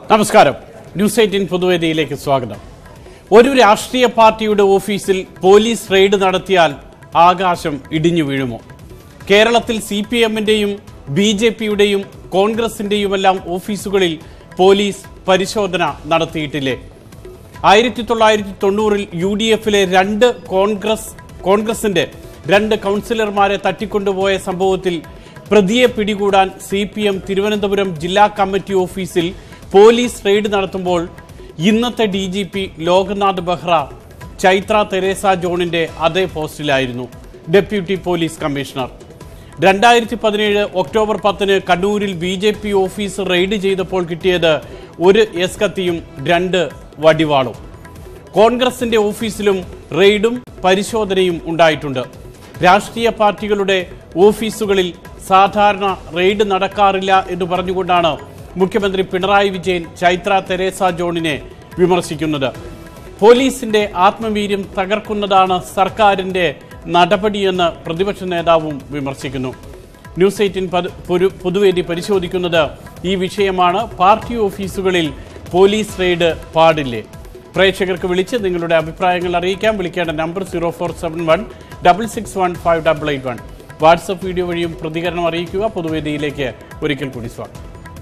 നമസ്കാരം news eighteen പൊതുവേദിയിലേക്ക് സ്വാഗതം ഒരു രാഷ്ട്രീയ പാർട്ടിയുടെ ഓഫീസിൽ പോലീസ് റെയ്ഡ് നടത്തിയാൽ ആകാശം ഇടിഞ്ഞു വീഴുമോ കേരളത്തിൽ സി പി എമ്മിന്റെയും ബി ജെ പിയുടെയും കോൺഗ്രസിന്റെയുമെല്ലാം ഓഫീസുകളിൽ പോലീസ് പരിശോധന നടത്തിയിട്ടില്ലേ ആയിരത്തി തൊള്ളായിരത്തി തൊണ്ണൂറിൽ യു ഡി എഫിലെ രണ്ട് കോൺഗ്രസ് കോൺഗ്രസിന്റെ രണ്ട് കൗൺസിലർമാരെ തട്ടിക്കൊണ്ടുപോയ സംഭവത്തിൽ പ്രതിയെ പിടികൂടാൻ സി പി എം തിരുവനന്തപുരം ജില്ലാ കമ്മിറ്റി ഓഫീസിൽ പോലീസ് റെയ്ഡ് നടത്തുമ്പോൾ ഇന്നത്തെ D G P Loknath Behera Chaitra Teresa ജോണിന്റെ അതേ പോസ്റ്റിലായിരുന്നു ഡെപ്യൂട്ടി പോലീസ് കമ്മീഷണർ രണ്ടായിരത്തി പതിനേഴ് ഒക്ടോബർ പത്തിന് കണ്ണൂരിൽ B J P office raid ചെയ്തപ്പോൾ കിട്ടിയത് ഒരു എസ് കത്തിയും രണ്ട് വടിവാളും കോൺഗ്രസിന്റെ ഓഫീസിലും റെയ്ഡും പരിശോധനയും ഉണ്ടായിട്ടുണ്ട് രാഷ്ട്രീയ പാർട്ടികളുടെ ഓഫീസുകളിൽ സാധാരണ റെയ്ഡ് നടക്കാറില്ല എന്ന് പറഞ്ഞുകൊണ്ടാണ് മുഖ്യമന്ത്രി പിണറായി വിജയൻ ചൈത്ര തെരേസ ജോണിനെ വിമർശിക്കുന്നത് പോലീസിന്റെ ആത്മവീര്യം തകർക്കുന്നതാണ് സർക്കാരിന്റെ നടപടിയെന്ന് പ്രതിപക്ഷ നേതാവും വിമർശിക്കുന്നു ന്യൂസ് എയ്റ്റീൻ പത്- പൊരു- പൊതുവേദി പരിശോധിക്കുന്നത് ഈ വിഷയമാണ് പാർട്ടി ഓഫീസുകളിൽ പോലീസ് റെയ്ഡ് പാടില്ലേ പ്രേക്ഷകർക്ക് വിളിച്ച് നിങ്ങളുടെ അഭിപ്രായങ്ങൾ അറിയിക്കാം വിളിക്കേണ്ട number zero four seven one double six one five double eight one WhatsApp video വഴിയും പ്രതികരണം അറിയിക്കുക പൊതുവേദിയിലേക്ക് ഒരിക്കൽ കൂടി സ്വാഗതം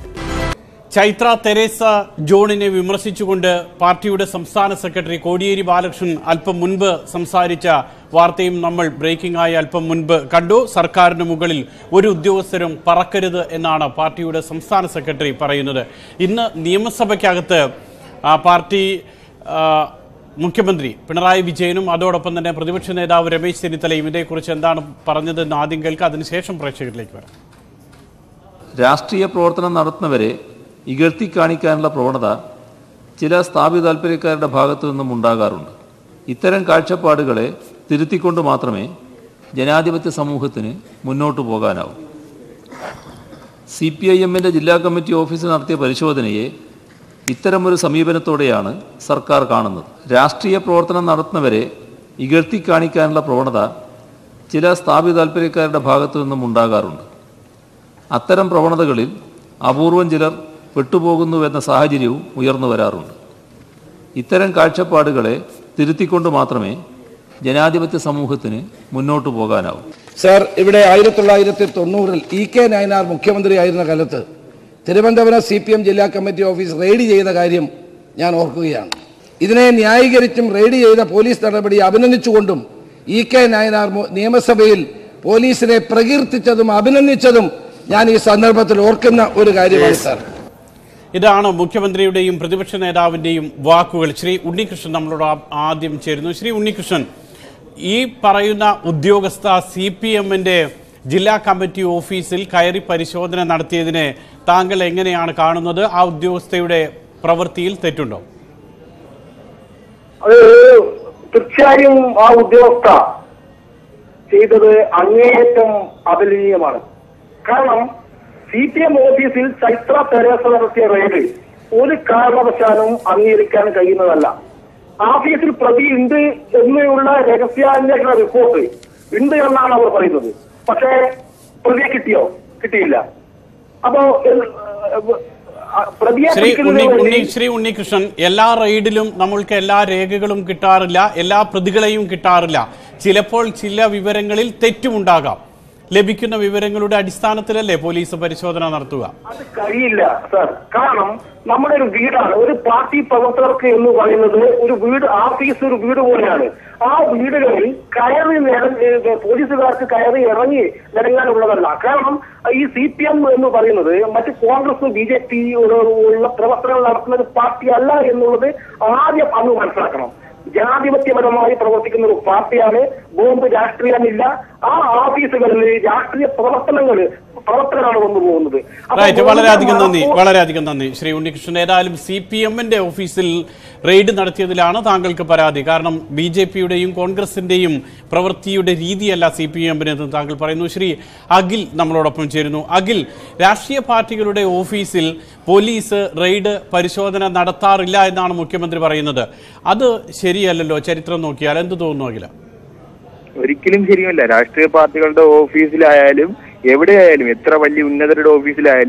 ചൈത്ര തെരേസ ജോണിനെ വിമർശിച്ചുകൊണ്ട് പാർട്ടിയുടെ സംസ്ഥാന സെക്രട്ടറി കോടിയേരി ബാലകൃഷ്ണൻ അല്പം മുൻപ് സംസാരിച്ച വാർത്തയും നമ്മൾ ബ്രേക്കിംഗ് ആയി അല്പം മുൻപ് കണ്ടു സർക്കാരിന് മുകളിൽ ഒരു ഉദ്യോഗസ്ഥരും പറക്കരുത് എന്നാണ് പാർട്ടിയുടെ സംസ്ഥാന സെക്രട്ടറി പറയുന്നത് ഇന്ന് നിയമസഭയ്ക്കകത്ത് ആ, പാർട്ടി ആ, മുഖ്യമന്ത്രി പിണറായി വിജയനും അതോടൊപ്പം തന്നെ പ്രതിപക്ഷ നേതാവ് രമേശ് ചെന്നിത്തലയും ഇതേക്കുറിച്ച് എന്താണ് പറഞ്ഞതെന്ന് ആദ്യം കേൾക്കുക അതിനുശേഷം പ്രേക്ഷകരിലേക്ക് വരാം രാഷ്ട്രീയ പ്രവർത്തനം നടത്തുന്നവരെ ഇകഴ്ത്തി കാണിക്കാനുള്ള പ്രവണത ചില സ്ഥാപിത താൽപ്പര്യക്കാരുടെ ഭാഗത്തു നിന്നും ഉണ്ടാകാറുണ്ട് ഇത്തരം കാഴ്ചപ്പാടുകളെ തിരുത്തിക്കൊണ്ട് മാത്രമേ ജനാധിപത്യ സമൂഹത്തിന് മുന്നോട്ടു പോകാനാവൂ സി പി ഐ എമ്മിൻ്റെ ജില്ലാ കമ്മിറ്റി ഓഫീസിൽ നടത്തിയ പരിശോധനയെ ഇത്തരമൊരു സമീപനത്തോടെയാണ് സർക്കാർ കാണുന്നത് രാഷ്ട്രീയ പ്രവർത്തനം നടത്തുന്നവരെ ഇകഴ്ത്തി കാണിക്കാനുള്ള പ്രവണത ചില സ്ഥാപിത താൽപ്പര്യക്കാരുടെ ഭാഗത്തു നിന്നും ഉണ്ടാകാറുണ്ട് അത്തരം പ്രവണതകളിൽ അപൂർവം ചിലർ പെട്ടുപോകുന്നുവെന്ന സാഹചര്യവും ഉയർന്നു വരാറുണ്ട് ഇത്തരം കാഴ്ചപ്പാടുകളെ തിരുത്തിക്കൊണ്ട് മാത്രമേ ജനാധിപത്യ സമൂഹത്തിന് മുന്നോട്ടു പോകാനാവൂ സാർ ഇവിടെ ആയിരത്തി തൊള്ളായിരത്തി തൊണ്ണൂറിൽ ഇ കെ നയനാർ മുഖ്യമന്ത്രിയായിരുന്ന കാലത്ത് തിരുവനന്തപുരം സി പി എം ജില്ലാ കമ്മിറ്റി ഓഫീസ് റെയ്ഡ് ചെയ്ത കാര്യം ഞാൻ ഓർക്കുകയാണ് ഇതിനെ ന്യായീകരിച്ചും റെയ്ഡ് ചെയ്ത പോലീസ് നടപടി അഭിനന്ദിച്ചുകൊണ്ടും ഇ കെ നയനാർ മു- നിയമസഭയിൽ പോലീസിനെ പ്രകീർത്തിച്ചതും അഭിനന്ദിച്ചതും ഞാൻ ഈ സന്ദർഭത്തിൽ ഓർക്കുന്ന ഒരു കാര്യമാണ് സാർ ഇതാണ് മുഖ്യമന്ത്രിയുടെയും പ്രതിപക്ഷ നേതാവിന്റെയും വാക്കുകൾ ശ്രീ ഉണ്ണികൃഷ്ണൻ നമ്മളോട് ആ- ആദ്യം ചേരുന്നു ശ്രീ ഉണ്ണികൃഷ്ണൻ ഈ പറയുന്ന ഉദ്യോഗസ്ഥ സി പി എമ്മിന്റെ ജില്ലാ കമ്മിറ്റി ഓഫീസിൽ കയറി പരിശോധന നടത്തിയതിനെ താങ്കൾ എങ്ങനെയാണ് കാണുന്നത് ആ ഉദ്യോഗസ്ഥയുടെ പ്രവൃത്തിയിൽ തെറ്റുണ്ടോ അത് തീർച്ചയായും ആ ഉദ്യോഗസ്ഥ ചെയ്തത് അങ്ങേയറ്റം അപലനീയമാണ് കാരണം സി പി എം ഓഫീസിൽ ചൈത്ര തെരേസ നടത്തിയ റെയ്ഡ് ഒരു കാരണവശാലും അംഗീകരിക്കാൻ കഴിയുന്നതല്ല ഓഫീസിൽ പ്രതി ഉണ്ട് എന്നുള്ള രഹസ്യാന്വേഷണ റിപ്പോർട്ട് ഉണ്ട് എന്നാണ് അവർ പറയുന്നത് പക്ഷേ പ്രതിയെ കിട്ടിയോ കിട്ടിയില്ല അപ്പോ ഏഹ്, ഏഹ്, പ്രതിയെ ശ്രീ ഉണ്ണി പിടിക്കുന്നതിന് ഉണ്ണി വേണ്ടി ശ്രീ ഉണ്ണികൃഷ്ണൻ എല്ലാ റെയ്ഡിലും നമ്മൾക്ക് എല്ലാ രേഖകളും കിട്ടാറില്ല എല്ലാ പ്രതികളെയും കിട്ടാറില്ല ചിലപ്പോൾ ചില വിവരങ്ങളിൽ തെറ്റുമുണ്ടാകാം ലഭിക്കുന്ന വിവരങ്ങളുടെ അടിസ്ഥാനത്തിലല്ലേ പോലീസ് പരിശോധന നടത്തുക അത് കഴിയില്ല സാർ കാരണം നമ്മുടെ ഒരു വീടാണ് ഒരു പാർട്ടി പ്രവർത്തകർക്ക് എന്ന് പറയുന്നത് ഒരു വീട് ഓഫീസ് ഒരു വീട് പോലെയാണ് ആ വീടുകളിൽ കയറി നിര- ഏ, പോലീസുകാർക്ക് കയറി ഇറങ്ങി നിരങ്ങാനുള്ളതല്ല കാരണം ഈ സി പി എം എന്ന് പറയുന്നത് മറ്റ് കോൺഗ്രസ് ബി ജെ പി ഉള്ള പ്രവർത്തനങ്ങൾ നടത്തുന്ന ഒരു പാർട്ടി അല്ല എന്നുള്ളത് ആദ്യം അന്ന് മനസ്സിലാക്കണം ജനാധിപത്യപരമായി പ്രവർത്തിക്കുന്ന ഒരു പാർട്ടിയാണ് ബോംബ് രാഷ്ട്രീയമില്ല ആ ഓഫീസുകളിൽ രാഷ്ട്രീയ പ്രവർത്തനങ്ങൾ പ്രവർത്തനമാണ് വന്നു പോകുന്നത് അപ്പോൾ റൈറ്റ് വളരെയധികം നന്ദി അപ്പോൾ- വളരെയധികം നന്ദി ശ്രീ ഉണ്ണികൃഷ്ണൻ ഏതായാലും സി പി എമ്മിന്റെ ഓഫീസിൽ റെയ്ഡ് നടത്തിയതിലാണ് താങ്കൾക്ക് പരാതി കാരണം ബി ജെ പിയുടെയും കോൺഗ്രസിന്റെയും പ്രവൃത്തിയുടെ രീതിയല്ല സി പി എമ്മിനെന്ന് താങ്കൾ പറയുന്നു ശ്രീ അഖിൽ നമ്മളോടൊപ്പം ചേരുന്നു അഖിൽ രാഷ്ട്രീയ പാർട്ടികളുടെ ഓഫീസിൽ പോലീസ് റെയ്ഡ് പരിശോധന നടത്താറില്ല എന്നാണ് മുഖ്യമന്ത്രി പറയുന്നത് അത് ശരിയല്ലല്ലോ ചരിത്രം നോക്കിയാൽ എന്ത് തോന്നുന്നു അഖില ഒരിക്കലും ശരിയല്ല രാഷ്ട്രീയ പാർട്ടികളുടെ ഓഫീസിലായാലും എവിടെയായാലും എത്ര വലിയ ഉന്നതരുടെ ഓഫീസിലായാലും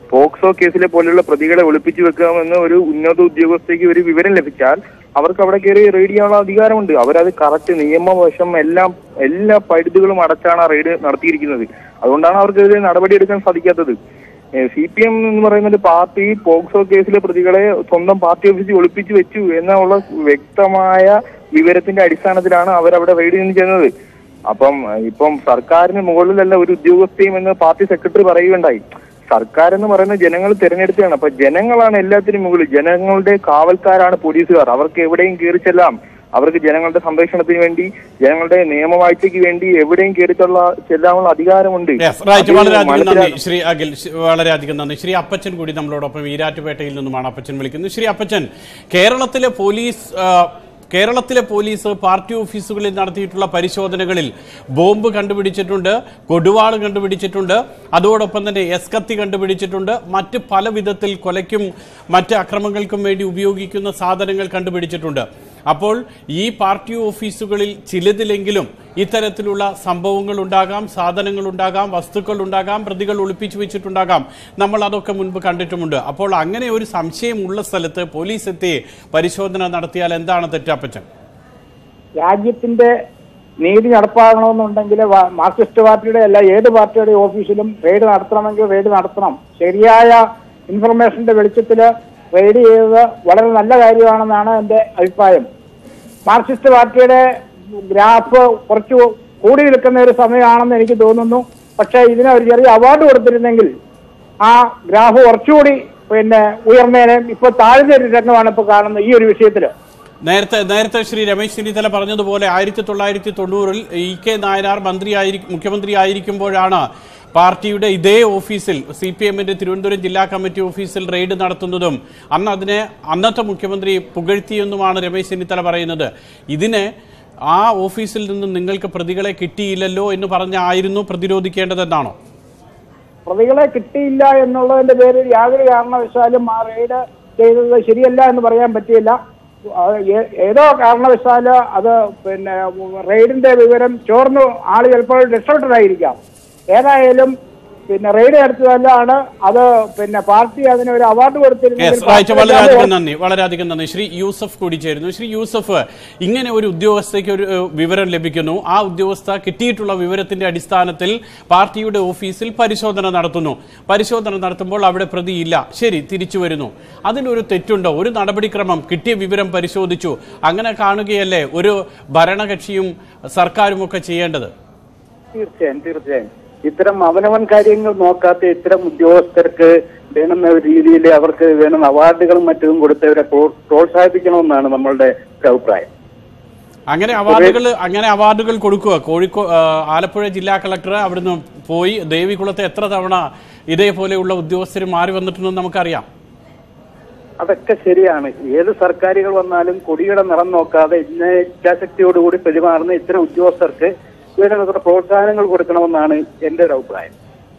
പോക്സോ കേസിലെ പോലെയുള്ള പ്രതികളെ ഒളിപ്പിച്ചു വെക്കാമെന്ന് ഒരു ഉന്നത ഉദ്യോഗസ്ഥയ്ക്ക് ഒരു വിവരം ലഭിച്ചാൽ അവർക്ക് അവിടെ കയറി റെയ്ഡ് ചെയ്യാനുള്ള അധികാരമുണ്ട് അവരത് കറക്റ്റ് നിയമവശം എല്ലാം എല്ലാ പഴുതുകളും അടച്ചാണ് ആ റെയ്ഡ് നടത്തിയിരിക്കുന്നത് അതുകൊണ്ടാണ് അവർക്കെതിരെ നടപടിയെടുക്കാൻ സാധിക്കാത്തത് സി പി എം എന്ന് പറയുന്ന ഒരു പാർട്ടി പോക്സോ കേസിലെ പ്രതികളെ സ്വന്തം പാർട്ടി ഓഫീസിൽ ഒളിപ്പിച്ചു വെച്ചു എന്നുള്ള വ്യക്തമായ വിവരത്തിന്റെ അടിസ്ഥാനത്തിലാണ് അവരവിടെ റെയ്ഡ് നിന്ന് ചെയ്യുന്നത് അപ്പം ഇപ്പം സർക്കാരിന് മുകളിലല്ല ഒരു ഉദ്യോഗസ്ഥയും എന്ന് പാർട്ടി സെക്രട്ടറി പറയുകയുണ്ടായി സർക്കാർ എന്ന് പറയുന്നത് ജനങ്ങൾ തിരഞ്ഞെടുത്തതാണ് അപ്പൊ ജനങ്ങളാണ് എല്ലാത്തിനും മുകളിൽ ജനങ്ങളുടെ കാവൽക്കാരാണ് പോലീസുകാർ അവർക്ക് എവിടെയും കയറി ചെല്ലാം അവർക്ക് ജനങ്ങളുടെ സംരക്ഷണത്തിന് വേണ്ടി ജനങ്ങളുടെ നിയമവാഴ്ചയ്ക്ക് വേണ്ടി എവിടെയും കയറി ചെല്ല- ചെല്ലാനുള്ള അധികാരമുണ്ട് യെസ് റൈറ്റ് അത് വളരെയധികം മനസ്സിലാ- നന്ദി ശ്രീ അഖിൽ ശ്- വളരെയധികം നന്ദി ശ്രീ അപ്പച്ചൻ കൂടി നമ്മളോടൊപ്പം ഈരാറ്റുപേട്ടയിൽ നിന്നുമാണ് അപ്പച്ചൻ വിളിക്കുന്നത് ശ്രീ അപ്പച്ചൻ കേരളത്തിലെ പോലീസ് ആ, കേരളത്തിലെ പോലീസ് പാർട്ടി ഓഫീസുകളിൽ നടത്തിയിട്ടുള്ള പരിശോധനകളിൽ ബോംബ് കണ്ടുപിടിച്ചിട്ടുണ്ട് കൊടുവാള് കണ്ടുപിടിച്ചിട്ടുണ്ട് അതോടൊപ്പം തന്നെ എസ് കത്തി കണ്ടുപിടിച്ചിട്ടുണ്ട് മറ്റ് പല വിധത്തിൽ കൊലയ്ക്കും മറ്റ് അക്രമങ്ങൾക്കും വേണ്ടി ഉപയോഗിക്കുന്ന സാധനങ്ങൾ കണ്ടുപിടിച്ചിട്ടുണ്ട് അപ്പോൾ ഈ പാർട്ടി ഓഫീസുകളിൽ ചിലതിലെങ്കിലും ഇത്തരത്തിലുള്ള സംഭവങ്ങൾ ഉണ്ടാകാം സാധനങ്ങൾ ഉണ്ടാകാം വസ്തുക്കൾ ഉണ്ടാകാം പ്രതികൾ ഒളിപ്പിച്ചു വെച്ചിട്ടുണ്ടാകാം നമ്മൾ അതൊക്കെ മുൻപ് കണ്ടിട്ടുമുണ്ട് അപ്പോൾ അങ്ങനെ ഒരു സംശയമുള്ള സ്ഥലത്ത് പോലീസ് എത്തി പരിശോധന നടത്തിയാൽ എന്താണ് തെറ്റപ്പച്ചൻ രാജ്യത്തിന്റെ നീതി നടപ്പാക്കണമെന്നുണ്ടെങ്കിൽ വ- മാർക്സിസ്റ്റ് പാർട്ടിയുടെ അല്ല ഏത് പാർട്ടിയുടെ ഓഫീസിലും റെയ്ഡ് നടത്തണമെങ്കിൽ റെയ്ഡ് നടത്തണം ശരിയായ ഇൻഫർമേഷന്റെ വെളിച്ചത്തിൽ റെയ്ഡ് ചെയ്തത് വളരെ നല്ല കാര്യമാണെന്നാണ് എൻ്റെ അഭിപ്രായം മാർക്സിസ്റ്റ് പാർട്ടിയുടെ ഗ്രാഫ് കുറച്ച് കൂടി നിൽക്കുന്ന ഒരു സമയമാണെന്ന് എനിക്ക് തോന്നുന്നു പക്ഷേ ഇതിന് ഒരു ചെറിയ അവാർഡ് കൊടുത്തിരുന്നെങ്കിൽ ആ ഗ്രാഫ് കുറച്ചുകൂടി പിന്നെ ഉയർന്നേനെ ഇപ്പൊ താഴ്ന്ന ഒരു രംഗമാണ് ഇപ്പൊ കാണുന്നത് ഈ ഒരു വിഷയത്തില് നേരത്തെ നേരത്തെ ശ്രീ രമേശ് ചെന്നിത്തല പറഞ്ഞതുപോലെ ആയിരത്തി തൊള്ളായിരത്തി തൊണ്ണൂറിൽ ഇ കെ നായനാർ മന്ത്രിയായി മുഖ്യമന്ത്രി ആയിരിക്കുമ്പോഴാണ് പാർട്ടിയുടെ ഇതേ ഓഫീസിൽ സി പി എമ്മിന്റെ തിരുവനന്തപുരം ജില്ലാ കമ്മിറ്റി ഓഫീസിൽ റെയ്ഡ് നടത്തുന്നതും അന്ന് അതിനെ അന്നത്തെ മുഖ്യമന്ത്രി പുകഴ്ത്തിയെന്നുമാണ് രമേശ് ചെന്നിത്തല പറയുന്നത് ഇതിനെ ആ ഓഫീസിൽ നിന്ന് നിങ്ങൾക്ക് പ്രതികളെ കിട്ടിയില്ലല്ലോ എന്ന് പറഞ്ഞായിരുന്നു പ്രതിരോധിക്കേണ്ടതെന്നാണോ പ്രതികളെ കിട്ടിയില്ല എന്നുള്ളതിന്റെ പേരിൽ യാതൊരു കാരണവശാലും ആ റെയ്ഡ് ചെയ്തത് ശരിയല്ല എന്ന് പറയാൻ പറ്റിയില്ല അത് ഏ- ഏതോ കാരണവശാല് അത് പിന്നെ റെയ്ഡിന്റെ വിവരം ചോർന്നു ആള് ചിലപ്പോൾ രക്ഷപ്പെട്ടതായിരിക്കാം ഏതായാലും പിന്നെ റെയ്ഡ് നടത്തിയതല്ലാണ് അത് പിന്നെ പാർട്ടി അതിന് ഒരു അവാർഡ് യെസ് റൈറ്റ് വളരെയധികം നന്ദി വളരെയധികം നന്ദി ശ്രീ യൂസഫ് കൂടി ചേരുന്നു ശ്രീ യൂസഫ് ഇങ്ങനെ ഒരു ഉദ്യോഗസ്ഥയ്ക്ക് ഒരു ഏഹ്, വിവരം ലഭിക്കുന്നു ആ ഉദ്യോഗസ്ഥ കിട്ടിയിട്ടുള്ള വിവരത്തിന്റെ അടിസ്ഥാനത്തിൽ പാർട്ടിയുടെ ഓഫീസിൽ പരിശോധന നടത്തുന്നു പരിശോധന നടത്തുമ്പോൾ അവിടെ പ്രതിയില്ല ശരി തിരിച്ചു വരുന്നു അതിലൊരു തെറ്റുണ്ടോ ഒരു നടപടിക്രമം കിട്ടിയ വിവരം പരിശോധിച്ചു അങ്ങനെ കാണുകയല്ലേ ഒരു ഭരണകക്ഷിയും സർക്കാരും ഒക്കെ ചെയ്യേണ്ടത് തീർച്ചയായും തീർച്ചയായും ഇത്തരം അവനവൻ കാര്യങ്ങൾ നോക്കാത്ത ഇത്തരം ഉദ്യോഗസ്ഥർക്ക് വേണമെന്ന ഒരു രീതിയിൽ അവർക്ക് വേണം അവാർഡുകളും മറ്റും കൊടുത്തവരെ പ്രോ- പ്രോത്സാഹിപ്പിക്കണമെന്നാണ് നമ്മളുടെ ഒരു അഭിപ്രായം അങ്ങനെ അവാർഡുകൾ അങ്ങനെ അവാർഡുകൾ കൊടുക്കുക കോഴിക്കോ ആ, ആലപ്പുഴ ജില്ലാ കളക്ടർ അവിടുന്ന് പോയി ദേവികുളത്തെ എത്ര തവണ ഇതേപോലെയുള്ള ഉദ്യോഗസ്ഥർ മാറി വന്നിട്ടുണ്ടെന്ന് നമുക്കറിയാം അതൊക്കെ ശരിയാണ് ഏത് സർക്കാരുകൾ വന്നാലും കൊടിയുടെ നിറം നോക്കാതെ ഇന്ന ഇച്ഛാശക്തിയോടുകൂടി പെരുമാറുന്ന ഇത്തരം ഉദ്യോഗസ്ഥർക്ക് വേണ്ടത്ര പ്രോത്സാഹനങ്ങൾ കൊടുക്കണമെന്നാണ് എന്റെ ഒരു അഭിപ്രായം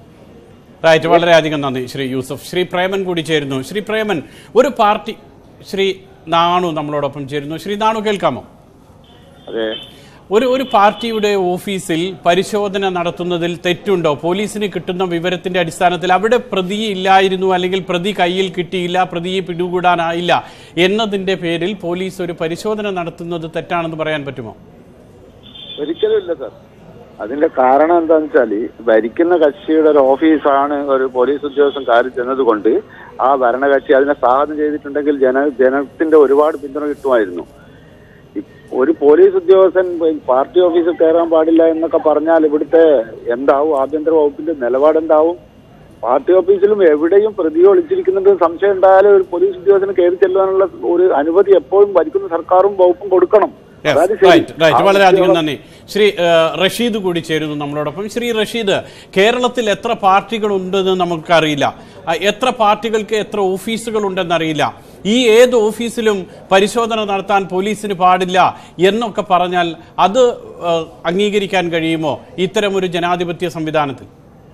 റൈറ്റ് വളരെയധികം നന്ദി ശ്രീ യൂസഫ് ശ്രീ പ്രേമൻ കൂടി ചേരുന്നു ശ്രീ പ്രേമൻ ഒരു പാർട്ടി ശ്രീ നാണു നമ്മളോടൊപ്പം ചേരുന്നു ശ്രീ നാണു കേൾക്കാമോ അതെ ഒരു ഒരു പാർട്ടിയുടെ ഓഫീസിൽ പരിശോധന നടത്തുന്നതിൽ തെറ്റുണ്ടോ പോലീസിന് കിട്ടുന്ന വിവരത്തിന്റെ അടിസ്ഥാനത്തിൽ അവിടെ പ്രതി ഇല്ലായിരുന്നു അല്ലെങ്കിൽ പ്രതി കയ്യിൽ കിട്ടിയില്ല പ്രതിയെ പിടികൂടാനായില്ല എന്നതിന്റെ പേരിൽ പോലീസ് ഒരു പരിശോധന നടത്തുന്നത് തെറ്റാണെന്ന് പറയാൻ പറ്റുമോ ഒരിക്കലും ഇല്ല സാർ അതിന്റെ കാരണം എന്താന്ന് വെച്ചാല് ഭരിക്കുന്ന കക്ഷിയുടെ ഒരു ഓഫീസാണ് ഒരു പോലീസ് ഉദ്യോഗസ്ഥൻ കയറി ചെന്നത് കൊണ്ട് ആ ഭരണകക്ഷി അതിനെ സ്വാഗതം ചെയ്തിട്ടുണ്ടെങ്കിൽ ജന ജനത്തിന്റെ ഒരുപാട് പിന്തുണ കിട്ടുമായിരുന്നു ഇ- ഒരു പോലീസ് ഉദ്യോഗസ്ഥൻ പാർട്ടി ഓഫീസിൽ കയറാൻ പാടില്ല എന്നൊക്കെ പറഞ്ഞാൽ ഇവിടുത്തെ എന്താവും ആഭ്യന്തര വകുപ്പിന്റെ നിലപാട് എന്താവും പാർട്ടി ഓഫീസിലും എവിടെയും പ്രതിയെ ഒളിച്ചിരിക്കുന്നുണ്ട് സംശയം ഉണ്ടായാലും ഒരു പോലീസ് ഉദ്യോഗസ്ഥന് കയറി ചെല്ലുവാനുള്ള ഒരു അനുമതി എപ്പോഴും ഭരിക്കുന്ന സർക്കാരും വകുപ്പും കൊടുക്കണം അതായത് ശരി. റൈറ്റ് റൈറ്റ് ആ വളരെയധികം ഉദ്യോഗ- നന്ദി ശ്രീ ഏഹ്, റഷീദ് കൂടി ചേരുന്നു നമ്മളോടൊപ്പം ശ്രീ റഷീദ് കേരളത്തിൽ എത്ര പാർട്ടികൾ ഉണ്ടെന്ന് നമുക്കറിയില്ല ആ, എത്ര പാർട്ടികൾക്ക് എത്ര ഓഫീസുകൾ ഉണ്ടെന്നറിയില്ല ഈ ഏത് ഓഫീസിലും പരിശോധന നടത്താൻ പോലീസിന് പാടില്ല എന്നൊക്കെ പറഞ്ഞാൽ അത് ഏഹ്, അംഗീകരിക്കാൻ കഴിയുമോ ഇത്തരം ഒരു ജനാധിപത്യ സംവിധാനത്തിൽ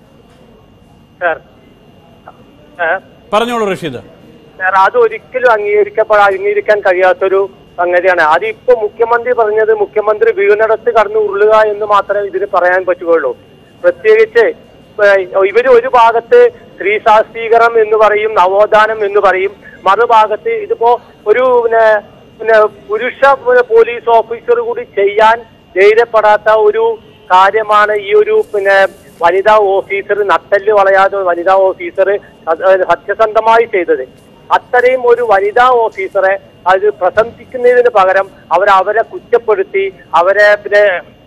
സാർ സാർ പറഞ്ഞോളൂ റഷീദ് സാർ അത് ഒരിക്കലും അംഗീകരിക്കപ്പെടാ അംഗീകരിക്കാൻ കഴിയാത്തൊരു സംഗതിയാണ് അതിപ്പോ മുഖ്യമന്ത്രി പറഞ്ഞത് മുഖ്യമന്ത്രി വീണിടത്ത് കടന്നു ഉരുളുക എന്ന് മാത്രമേ ഇതിന് പറയാൻ പറ്റുകയുള്ളൂ പ്രത്യേകിച്ച് ഏഹ്, ഇവര് ഒരു ഭാഗത്ത് സ്ത്രീ ശാക്തീകരണം എന്ന് പറയും നവോത്ഥാനം എന്ന് പറയും മറുഭാഗത്ത് ഇതിപ്പോ ഒരു പിന്നെ പിന്നെ പുരുഷ പിന്നെ പോലീസ് ഓഫീസർ കൂടി ചെയ്യാൻ ധൈര്യപ്പെടാത്ത ഒരു കാര്യമാണ് ഈ ഒരു പിന്നെ വനിതാ ഓഫീസർ നട്ടല് വളയാതെ വനിതാ ഓഫീസർ സത്യസന്ധമായി ചെയ്തത് അത്രയും ഒരു വനിതാ ഓഫീസറെ അത് പ്രശംസിക്കുന്നതിന് പകരം അവർ അവരെ കുറ്റപ്പെടുത്തി അവരെ പിന്നെ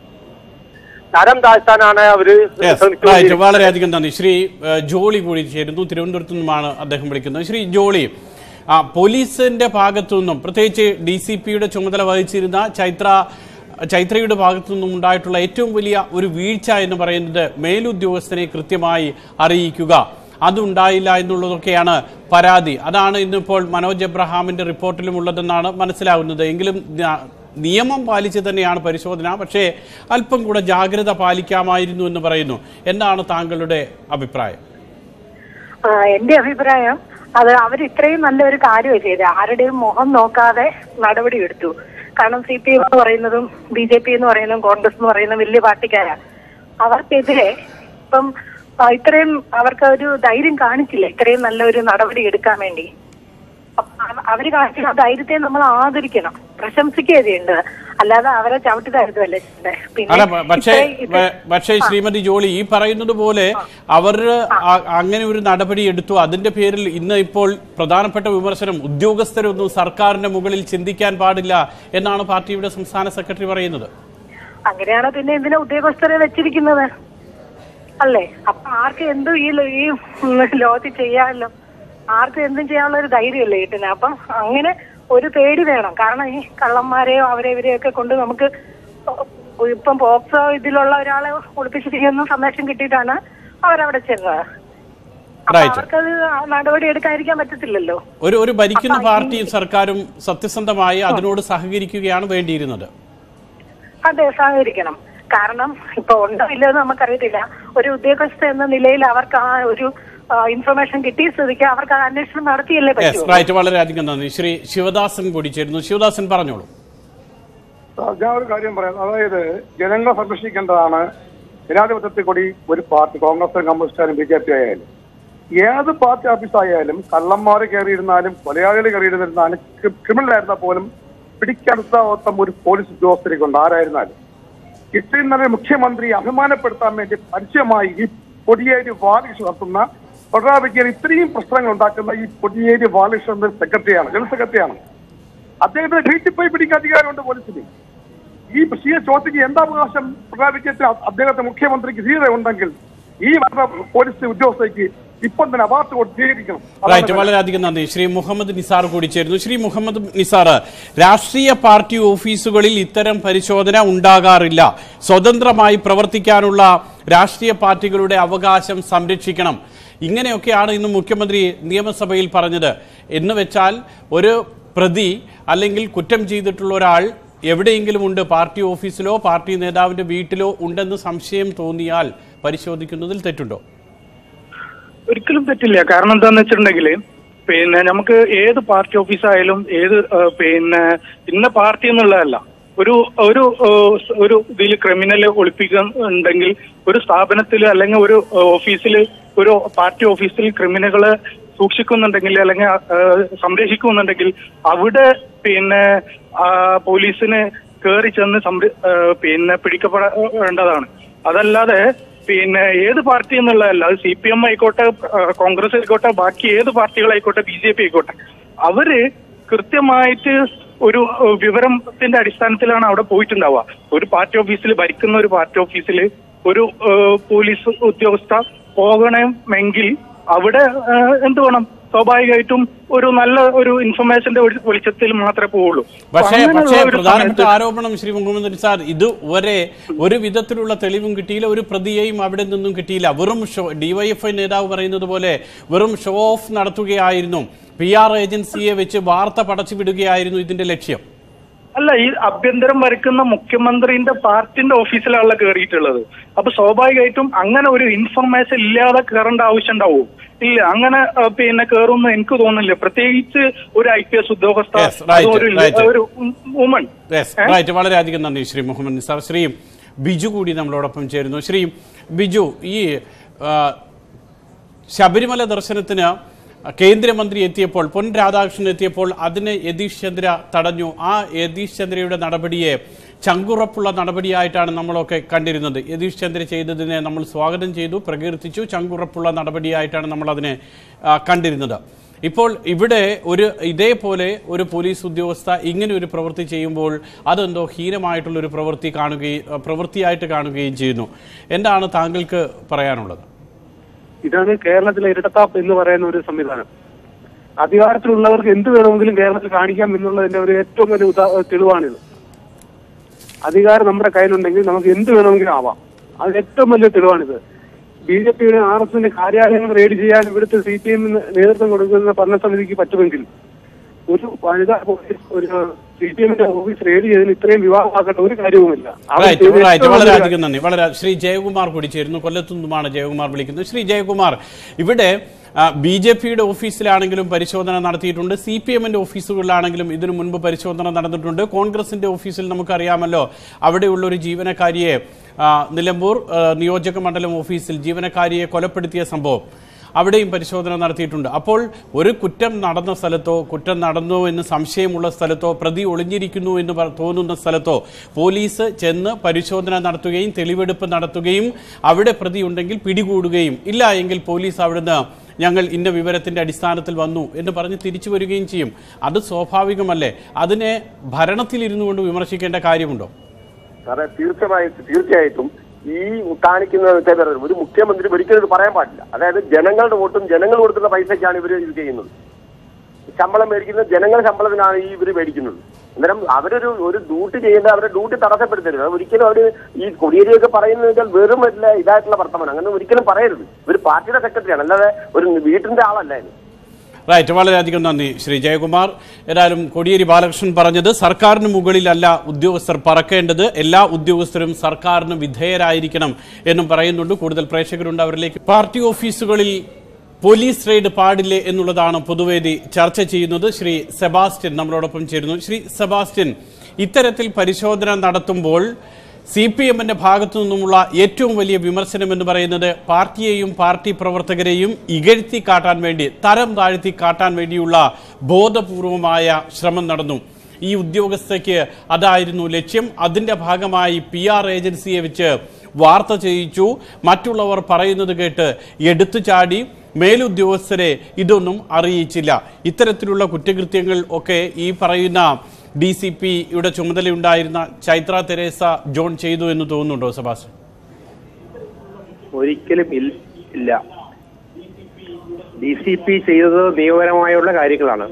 തരം താഴ്ത്താനാണ് അവര് Yes, right. ശ്രമിച്ചുകൊണ്ടിരിക്കുന്നത് വളരെയധികം നന്ദി ശ്രീ ഏഹ്, ജോളി കൂടി ചേരുന്നു തിരുവനന്തപുരത്തു നിന്നുമാണ് അദ്ദേഹം വിളിക്കുന്നത് ശ്രീ ജോളി ആ പോലീസിന്റെ ഭാഗത്തു നിന്നും പ്രത്യേകിച്ച് ഡി സി പിയുടെ ചുമതല വഹിച്ചിരുന്ന ചൈത്ര ചൈത്രയുടെ ഭാഗത്തു നിന്നും ഉണ്ടായിട്ടുള്ള ഏറ്റവും വലിയ ഒരു വീഴ്ച എന്ന് പറയുന്നത് മേലുദ്യോഗസ്ഥനെ കൃത്യമായി അറിയിക്കുക അതുണ്ടായില്ല എന്നുള്ളതൊക്കെയാണ് പരാതി അതാണ് ഇന്നിപ്പോൾ മനോജ് എബ്രഹാമിന്റെ റിപ്പോർട്ടിലും ഉള്ളതെന്നാണ് മനസ്സിലാകുന്നത് എങ്കിലും ന- നിയമം പാലിച്ച് തന്നെയാണ് പരിശോധന പക്ഷേ അല്പം കൂടെ ജാഗ്രത പാലിക്കാമായിരുന്നു എന്ന് പറയുന്നു എന്താണ് താങ്കളുടെ അഭിപ്രായം ആ, എന്റെ അഭിപ്രായം അത് അവർ ഇത്രയും നല്ലൊരു കാര്യമാണ് ചെയ്തത് ആരുടെയും മുഖം നോക്കാതെ നടപടി എടുത്തു കാരണം സി പി എം എന്ന് പറയുന്നതും ബി ജെ പി എന്ന് പറയുന്നതും കോൺഗ്രസ് എന്ന് പറയുന്നതും വലിയ പാർട്ടിക്കാരാണ് അവർക്കെതിരെ ഇപ്പം ആ, ഇത്രയും അവർക്ക് ഒരു ധൈര്യം കാണിച്ചില്ല ഇത്രയും നല്ലൊരു നടപടി എടുക്കാൻ വേണ്ടി അപ്പൊ അവ- അവര് കാണിച്ച ആ ധൈര്യത്തെ നമ്മൾ ആദരിക്കണം പ്രശംസിക്കുകയാണ് ചെയ്യേണ്ടത് അല്ലാതെ അവരെ ചവിട്ടി താഴ്ത്തുമല്ലേ ചെയ്യേണ്ടത് അല്ല പിന്നെ പ- പക്ഷേ ഇത്രയും ഇത് പ- പക്ഷേ ശ്രീമതി ജോളി ഈ പറയുന്നത് പോലെ അവർ ആ- അങ്ങനെ ഒരു നടപടി എടുത്തു അതിന്റെ പേരിൽ ഇന്ന് ഇപ്പോൾ പ്രധാനപ്പെട്ട വിമർശനം ഉദ്യോഗസ്ഥരൊന്നും സർക്കാരിന്റെ മുകളിൽ ചിന്തിക്കാൻ പാടില്ല എന്നാണ് പാർട്ടിയുടെ സംസ്ഥാന സെക്രട്ടറി പറയുന്നത് അങ്ങനെയാണ് പിന്നെ എന്തിനാ ഉദ്യോഗസ്ഥരെ വെച്ചിരിക്കുന്നത് അല്ലേ അപ്പൊ ആർക്ക് എന്തും ഈ ലോ- ഈ ലോകത്തിൽ ചെയ്യാമല്ലോ ആർക്കും എന്തും ചെയ്യാനുള്ള ഒരു ധൈര്യമല്ലേ കിട്ടുന്നത് അപ്പം അങ്ങനെ ഒരു പേടി വേണം കാരണം ഈ കള്ളന്മാരെയോ അവരെ ഇവരെയൊക്കെ കൊണ്ട് നമുക്ക് ഇപ്പം പോക്സോ ഇതിലുള്ള ഒരാളെ ഒളിപ്പിച്ചിരിക്കുന്ന സന്ദേശം കിട്ടിയിട്ടാണ് അവരവിടെ ചെന്നത് അപ്പൊ Right. അവർക്കത് ആ നടപടി എടുക്കാതിരിക്കാൻ പറ്റത്തില്ലല്ലോ ഒരു ഒരു ഭരിക്കുന്ന പാർട്ടിയും സർക്കാരും സത്യസന്ധമായി അതിനോട് സഹകരിക്കുകയാണ് വേണ്ടിയിരുന്നത് അതെ സഹകരിക്കണം കാരണം ഇപ്പൊ ഉണ്ടോ ഇല്ലയോ എന്ന് നമുക്കറിയത്തില്ല ഒരു ഉദ്യോഗസ്ഥ എന്ന നിലയിൽ അവർക്ക് ആ ഒരു ഇൻഫർമേഷൻ കിട്ടിയ സ്ഥിതിക്ക് അവർക്ക് ആ അന്വേഷണം നടത്തിയല്ലേ യെസ് പറ്റൂ റൈറ്റ് വളരെയധികം നന്ദി ശ്രീ ശിവദാസൻ കൂടി ചേരുന്നു ശിവദാസൻ പറഞ്ഞോളൂ ഞാൻ ഒരു കാര്യം പറയാം അതായത് ജനങ്ങളെ സംരക്ഷിക്കേണ്ടതാണ് ജനാധിപത്യത്തിൽ കൂടി ഒരു പാർട്ടി കോൺഗ്രസ് കമ്മ്യൂണിസ്റ്റായാലും ബി ജെ പി ആയാലും ഏത് പാർട്ടി ഓഫീസായാലും കള്ളന്മാർ കയറിയിരുന്നാലും കൊലയാളികൾ കയറിയിരുന്നാലും ക്രിമിനൽ ആയിരുന്നാൽ പോലും പിടിക്കടുത്ത ഒരു പോലീസ് ഉദ്യോഗസ്ഥരെ കൊണ്ട് ആരായിരുന്നാലും ഇത്രയും നല്ല മുഖ്യമന്ത്രി അഭിമാനപ്പെടുത്താൻ വേണ്ടി പരസ്യമായി ഈ കൊടിയേരി ബാലകൃഷ്ണൻ നടത്തുന്ന പിണറായി വിജയൻ ഇത്രയും പ്രശ്നങ്ങൾ ഉണ്ടാക്കുന്ന ഈ കൊടിയേരി ബാലകൃഷ്ണൻ സെക്രട്ടറിയാണ് ജനറൽ സെക്രട്ടറിയാണ് അദ്ദേഹത്തിന് വീട്ടിൽ പോയി പിടിക്കാൻ അധികാരമുണ്ട് പോലീസിന് ഈ സിയെ ചോദ്യക്ക് എന്താ അവകാശം പിണറായി വിജയത്തിന് അദ്ദേഹത്തെ മുഖ്യമന്ത്രിക്ക് ധീരത ഉണ്ടെങ്കിൽ ഈ വരുന്ന പോലീസ് ഉദ്യോഗസ്ഥയ്ക്ക് ഇപ്പം തന്നെ അവാർഡ് കൊടുത്ത് സ്വീകരിക്കണം റൈറ്റ് വളരെയധികം നന്ദി ശ്രീ മുഹമ്മദ് നിസാർ കൂടി ചേരുന്നു ശ്രീ മുഹമ്മദ് നിസാർ രാഷ്ട്രീയ പാർട്ടി ഓഫീസുകളിൽ ഇത്തരം പരിശോധന ഉണ്ടാകാറില്ല സ്വതന്ത്രമായി പ്രവർത്തിക്കാനുള്ള രാഷ്ട്രീയ പാർട്ടികളുടെ അവകാശം സംരക്ഷിക്കണം ഇങ്ങനെയൊക്കെയാണ് ഇന്ന് മുഖ്യമന്ത്രി നിയമസഭയിൽ പറഞ്ഞത് എന്ന് വെച്ചാൽ ഒരു പ്രതി അല്ലെങ്കിൽ കുറ്റം ചെയ്തിട്ടുള്ള ഒരാൾ എവിടെയെങ്കിലും ഉണ്ട് പാർട്ടി ഓഫീസിലോ പാർട്ടി നേതാവിന്റെ വീട്ടിലോ ഉണ്ടെന്ന് സംശയം തോന്നിയാൽ പരിശോധിക്കുന്നതിൽ തെറ്റുണ്ടോ ഒരിക്കലും തെറ്റില്ല കാരണം എന്താന്ന് വെച്ചിട്ടുണ്ടെങ്കിൽ പിന്നെ നമുക്ക് ഏത് പാർട്ടി ഓഫീസായാലും ഏത് ആ, പിന്നെ ഇന്ന പാർട്ടി എന്നുള്ളതല്ല ഒരു ഒരു ആ, ഒരു ഇതിൽ ക്രിമിനൽ ഒളിപ്പിക്കുന്നുണ്ടെങ്കിൽ ഒരു സ്ഥാപനത്തിൽ അല്ലെങ്കിൽ ഒരു ഓഫീസിൽ ഒരു പാർട്ടി ഓഫീസിൽ ക്രിമിനലുകളെ സൂക്ഷിക്കുന്നുണ്ടെങ്കിൽ അല്ലെങ്കിൽ ആ, സംരക്ഷിക്കുന്നുണ്ടെങ്കിൽ അവിടെ പിന്നെ ആ, പോലീസിന് കയറി ചെന്ന് സംര- ആ, പിന്നെ പിടിക്കപ്പെടേണ്ടതാണ് അതല്ലാതെ പിന്നെ ഏത് പാർട്ടി എന്നുള്ളതല്ല അത് സി പി എം ആയിക്കോട്ടെ ആ, കോൺഗ്രസ് ആയിക്കോട്ടെ ബാക്കി ഏത് പാർട്ടികളായിക്കോട്ടെ ബി ജെ പി ആയിക്കോട്ടെ അവര് കൃത്യമായിട്ട് ഒരു ആ, വിവരത്തിന്റെ അടിസ്ഥാനത്തിലാണ് അവിടെ പോയിട്ടുണ്ടാവുക ഒരു പാർട്ടി ഓഫീസിൽ ഭരിക്കുന്ന ഒരു പാർട്ടി ഓഫീസിൽ ഒരു ആ, പോലീസ് ഉദ്യോഗസ്ഥ പോകണമെങ്കിൽ അവിടെ ആ, എന്ത് വേണം സ്വാഭാവികമായിട്ടും ഒരു നല്ല ഒരു ഇൻഫർമേഷന്റെ വെളി- വെളിച്ചത്തിൽ മാത്രമേ പോവുള്ളൂ അപ്പൊ പക്ഷേ അങ്ങനെയുള്ള പക്ഷേ ഒരു പ്രധാനപ്പെട്ട സമയത്ത് ആരോപണം ശ്രീ മുഹമ്മദ് നിസാർ ഇത് ഒരേ ഒരു വിധത്തിലുള്ള തെളിവും കിട്ടിയില്ല ഒരു പ്രതിയെയും അവിടെ നിന്നും കിട്ടിയില്ല വെറും ഷോ ഡിവൈഎഫ്ഐ നേതാവ് പറയുന്നത് പോലെ വെറും ഷോ ഓഫ് നടത്തുകയായിരുന്നു പി ആർ ഏജൻസിയെ വെച്ച് വാർത്ത പടച്ചു വിടുകയായിരുന്നു ഇതിന്റെ ലക്ഷ്യം അല്ല ഈ അഭ്യന്തരം വരയ്ക്കുന്ന മുഖ്യമന്ത്രിന്റെ പാർട്ടിന്റെ ഓഫീസിലാണല്ലോ കയറിയിട്ടുള്ളത് അപ്പൊ സ്വാഭാവികമായിട്ടും അങ്ങനെ ഒരു ഇൻഫർമേഷൻ ഇല്ലാതെ കയറേണ്ട ആവശ്യം ഉണ്ടാവും ഇല്ല അങ്ങനെ ആ, പിന്നെ കയറുമെന്ന് എനിക്ക് തോന്നുന്നില്ല പ്രത്യേകിച്ച് ഒരു ഐ പി എസ് ഉദ്യോഗസ്ഥ Yes, right, അതും ഒരു right. ഒരു വുമൺ യെസ് റൈറ്റ് വളരെയധികം നന്ദി ശ്രീ മുഹമ്മദ് നിസാർ ശ്രീ ബിജു കൂടി നമ്മളോടൊപ്പം ചേരുന്നു ശ്രീ ബിജു ഈ ആ, ശബരിമല ദർശനത്തിന് കേന്ദ്രമന്ത്രി എത്തിയപ്പോൾ പൊൻ രാധാകൃഷ്ണൻ എത്തിയപ്പോൾ അതിനെ യതീഷ് ചന്ദ്ര തടഞ്ഞു ആ യതീഷ് ചന്ദ്രയുടെ നടപടിയെ ചങ്കുറപ്പുള്ള നടപടിയായിട്ടാണ് നമ്മളൊക്കെ കണ്ടിരുന്നത് യതീഷ് ചന്ദ്ര ചെയ്തതിനെ നമ്മൾ സ്വാഗതം ചെയ്തു പ്രകീർത്തിച്ചു ചങ്കുറപ്പുള്ള നടപടിയായിട്ടാണ് നമ്മൾ അതിനെ ആ, കണ്ടിരുന്നത് ഇപ്പോൾ ഇവിടെ ഒരു ഇതേപോലെ ഒരു പോലീസ് ഉദ്യോഗസ്ഥ ഇങ്ങനെ ഒരു പ്രവൃത്തി ചെയ്യുമ്പോൾ അതെന്തോ ഹീനമായിട്ടുള്ള ഒരു പ്രവൃത്തി കാണുകയും പ്രവൃത്തിയായിട്ട് കാണുകയും ചെയ്യുന്നു എന്താണ് താങ്കൾക്ക് പറയാനുള്ളത് ഇതാണ് കേരളത്തിലെ ഇരട്ടത്താപ്പ് എന്ന് പറയുന്ന ഒരു സംവിധാനം അധികാരത്തിലുള്ളവർക്ക് എന്ത് വേണമെങ്കിലും കേരളത്തിൽ കാണിക്കാം എന്നുള്ളതിന്റെ ഒരു ഏറ്റവും വലിയ ഉദാ- തെളിവാണിത് അധികാരം നമ്മുടെ കയ്യിലുണ്ടെങ്കിൽ നമുക്ക് എന്ത് വേണമെങ്കിലും ആവാം അത് ഏറ്റവും വലിയ തെളിവാണിത് ബി ജെ പിയുടെ ആർ എസ് എസിന്റെ കാര്യാലയങ്ങൾ റെയ്ഡ് ചെയ്യാൻ ഇവിടുത്തെ സി പി എമ്മിന് നേതൃത്വം കൊടുക്കുന്ന ഭരണസമിതിക്ക് പറ്റുമെങ്കിൽ ഒരു വനിതാ പോലീസ് ഒരു സി പി എമ്മിന്റെ ഓഫീസ് റെയ്ഡ് ചെയ്തതിന് ഇത്രയും വിവാഹമാക്കേണ്ട ഒരു കാര്യവുമില്ല അവർ റൈറ്റ് ചെയ്ത റൈറ്റ് ഏറ്റവും വലിയ വളരെയധികം നന്ദി വളരെ ശ്രീ ജയകുമാർ കൂടി ചേരുന്നു കൊല്ലത്തു നിന്നുമാണ് ജയകുമാർ വിളിക്കുന്നത് ശ്രീ ജയകുമാർ ഇവിടെ ബി ജെ പിയുടെ ഓഫീസിലാണെങ്കിലും പരിശോധന നടത്തിയിട്ടുണ്ട് സി പി എമ്മിന്റെ ഓഫീസുകളിലാണെങ്കിലും ഇതിനു മുൻപ് പരിശോധന നടന്നിട്ടുണ്ട് കോൺഗ്രസിന്റെ ഓഫീസിൽ നമുക്കറിയാമല്ലോ അവിടെയുള്ള ഒരു ജീവനക്കാരിയെ ആ, നിലമ്പൂർ ആ, നിയോജക മണ്ഡലം ഓഫീസിൽ ജീവനക്കാരിയെ കൊലപ്പെടുത്തിയ സംഭവം അവിടെയും പരിശോധന നടത്തിയിട്ടുണ്ട് അപ്പോൾ ഒരു കുറ്റം നടന്ന സ്ഥലത്തോ കുറ്റം നടന്നു എന്ന് സംശയമുള്ള സ്ഥലത്തോ പ്രതി ഒളിഞ്ഞിരിക്കുന്നു എന്ന് പ- തോന്നുന്ന സ്ഥലത്തോ പോലീസ് ചെന്ന് പരിശോധന നടത്തുകയും തെളിവെടുപ്പ് നടത്തുകയും അവിടെ പ്രതി ഉണ്ടെങ്കിൽ പിടികൂടുകയും ഇല്ല എങ്കിൽ പോലീസ് അവിടുന്ന് ഞങ്ങൾ ഇന്ന വിവരത്തിന്റെ അടിസ്ഥാനത്തിൽ വന്നു എന്ന് പറഞ്ഞ് തിരിച്ചു വരികയും ചെയ്യും അത് സ്വാഭാവികമല്ലേ അതിനെ ഭരണത്തിലിരുന്നു കൊണ്ട് വിമർശിക്കേണ്ട കാര്യമുണ്ടോ സാറേ തീർച്ചയായിട്ടും തീർച്ചയായിട്ടും ഈ കാണിക്കുന്ന വെച്ചാൽ ഒരു മുഖ്യമന്ത്രി ഒരിക്കലും ഇത് പറയാൻ പാടില്ല അതായത് ജനങ്ങളുടെ വോട്ടും ജനങ്ങൾ കൊടുക്കുന്ന പൈസയ്ക്കാണ് ഇവർ ഇത് ചെയ്യുന്നത് ശമ്പളം മേടിക്കുന്നത് ജനങ്ങൾ ശമ്പളത്തിനാണ് ഈ ഇവർ മേടിക്കുന്നത് അന്നേരം അവരൊരു ഒരു ഡ്യൂട്ടി ചെയ്യേണ്ട അവരുടെ ഡ്യൂട്ടി തടസ്സപ്പെടുത്തരുത് അത് ഒരിക്കലും അവർ ഈ കൊടിയേരിയൊക്കെ പറയുന്നത് വെച്ചാൽ വെറും വല്ല ഇതായിട്ടുള്ള വർത്തമാനം അങ്ങനെ ഒരിക്കലും പറയരുത് ഒരു പാർട്ടിയുടെ സെക്രട്ടറിയാണ് അല്ലാതെ ഒരു വീട്ടിന്റെ ആളല്ല ഇത് റൈറ്റ് വളരെയധികം നന്ദി ശ്രീ ജയകുമാർ ഏതായാലും കോടിയേരി ബാലകൃഷ്ണൻ പറഞ്ഞത് സർക്കാരിന് മുകളിലല്ല ഉദ്യോഗസ്ഥർ പറക്കേണ്ടത് എല്ലാ ഉദ്യോഗസ്ഥരും സർക്കാരിന് വിധേയരായിരിക്കണം എന്നും പറയുന്നുണ്ട് കൂടുതൽ പ്രേക്ഷകരുണ്ട് അവരിലേക്ക് പാർട്ടി ഓഫീസുകളിൽ പോലീസ് റെയ്ഡ് പാടില്ലേ എന്നുള്ളതാണ് പൊതുവേദി ചർച്ച ചെയ്യുന്നത് ശ്രീ സെബാസ്റ്റ്യൻ നമ്മളോടൊപ്പം ചേരുന്നു ശ്രീ സെബാസ്റ്റ്യൻ ഇത്തരത്തിൽ പരിശോധന നടത്തുമ്പോൾ സി പി എമ്മിന്റെ ഭാഗത്തു നിന്നുമുള്ള ഏറ്റവും വലിയ വിമർശനം എന്ന് പറയുന്നത് പാർട്ടിയെയും പാർട്ടി പ്രവർത്തകരെയും ഇകഴ്ത്തി കാട്ടാൻ വേണ്ടി തരം താഴ്ത്തി കാട്ടാൻ വേണ്ടിയുള്ള ബോധപൂർവമായ ശ്രമം നടന്നു ഈ ഉദ്യോഗസ്ഥയ്ക്ക് അതായിരുന്നു ലക്ഷ്യം അതിന്റെ ഭാഗമായി പി ആർ ഏജൻസിയെ വെച്ച് വാർത്ത ചെയ്യിച്ചു മറ്റുള്ളവർ പറയുന്നത് കേട്ട് എടുത്തു ചാടി മേലുദ്യോഗസ്ഥരെ ഇതൊന്നും അറിയിച്ചില്ല ഇത്തരത്തിലുള്ള കുറ്റകൃത്യങ്ങൾ ഒക്കെ ഈ പറയുന്ന ഡി സി പിയുടെ ചുമതലയുണ്ടായിരുന്ന ചൈത്ര തെരേസ ജോൺ ചെയ്തു എന്ന് തോന്നുന്നുണ്ടോ സെബാസ്റ്റ്യൻ ഒരിക്കലും ഇൽ- ഇല്ല ഡി സി പി ചെയ്തത് നിയമപരമായുള്ള കാര്യങ്ങളാണ്